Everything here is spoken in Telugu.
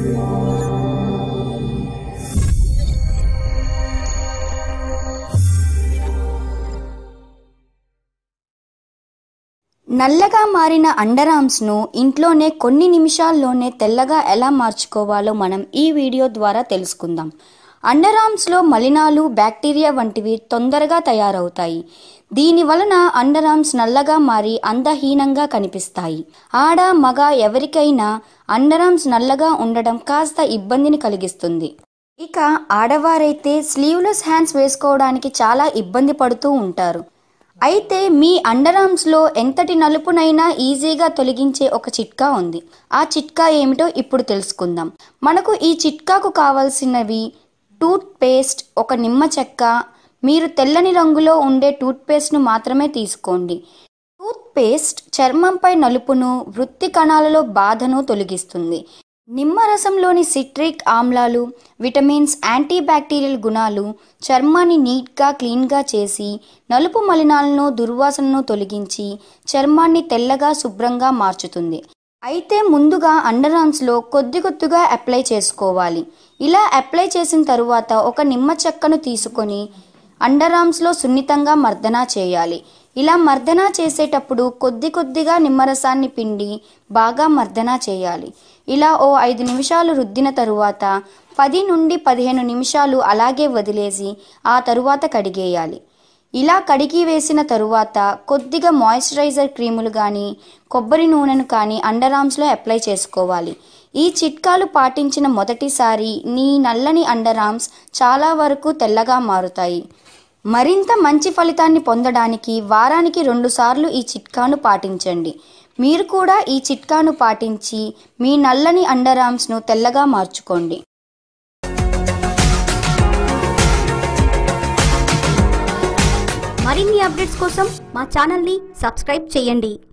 నల్లగా మారిన అండర్ ఆర్మ్స్ను ఇంట్లోనే కొన్ని నిమిషాల్లోనే తెల్లగా ఎలా మార్చుకోవాలో మనం ఈ వీడియో ద్వారా తెలుసుకుందాం అండర్ ఆర్మ్స్లో మలినాలు బ్యాక్టీరియా వంటివి తొందరగా తయారవుతాయి దీని వలన అండర్ ఆర్మ్స్ నల్లగా మారి అందహీనంగా కనిపిస్తాయి ఆడ మగ ఎవరికైనా అండర్ ఆర్మ్స్ నల్లగా ఉండడం కాస్త ఇబ్బందిని కలిగిస్తుంది ఇక ఆడవారైతే స్లీవ్లెస్ హ్యాండ్స్ వేసుకోవడానికి చాలా ఇబ్బంది పడుతూ ఉంటారు అయితే మీ అండర్ ఆర్మ్స్లో ఎంతటి నలుపునైనా ఈజీగా తొలగించే ఒక చిట్కా ఉంది ఆ చిట్కా ఏమిటో ఇప్పుడు తెలుసుకుందాం మనకు ఈ చిట్కాకు కావాల్సినవి టూత్ పేస్ట్ ఒక నిమ్మ చెక్క మీరు తెల్లని రంగులో ఉండే టూత్ పేస్ట్ను మాత్రమే తీసుకోండి టూత్ పేస్ట్ చర్మంపై నలుపును వృత్తి కణాలలో బాధను తొలగిస్తుంది నిమ్మరసంలోని సిట్రిక్ ఆమ్లాలు విటమిన్స్ యాంటీ బ్యాక్టీరియల్ గుణాలు చర్మాన్ని నీట్గా క్లీన్గా చేసి నలుపు మలినాలను దుర్వాసనను తొలగించి చర్మాన్ని తెల్లగా శుభ్రంగా మార్చుతుంది అయితే ముందుగా అండర్ ఆర్మ్స్లో కొద్ది కొద్దిగా అప్లై చేసుకోవాలి ఇలా అప్లై చేసిన తరువాత ఒక నిమ్మ చెక్కను తీసుకొని అండర్ ఆర్మ్స్లో సున్నితంగా మర్దన చేయాలి ఇలా మర్దన చేసేటప్పుడు కొద్ది కొద్దిగా నిమ్మరసాన్ని పిండి బాగా మర్దన చేయాలి ఇలా ఓ ఐదు నిమిషాలు రుద్దిన తరువాత పది నుండి పదిహేను నిమిషాలు అలాగే వదిలేసి ఆ తరువాత కడిగేయాలి ఇలా కడిగి వేసిన తరువాత కొద్దిగా మాయిశ్చరైజర్ క్రీములు కానీ కొబ్బరి నూనెను కానీ అండర్ ఆర్మ్స్లో అప్లై చేసుకోవాలి ఈ చిట్కాలు పాటించిన మొదటిసారి నీ నల్లని అండర్ ఆర్మ్స్ చాలా వరకు తెల్లగా మారుతాయి మరింత మంచి ఫలితాన్ని పొందడానికి వారానికి రెండుసార్లు ఈ చిట్కాను పాటించండి మీరు కూడా ఈ చిట్కాను పాటించి మీ నల్లని అండర్ ఆర్మ్స్ను తెల్లగా మార్చుకోండి మరిన్ని అప్డేట్స్ కోసం మా ఛానల్ని సబ్స్క్రైబ్ చేయండి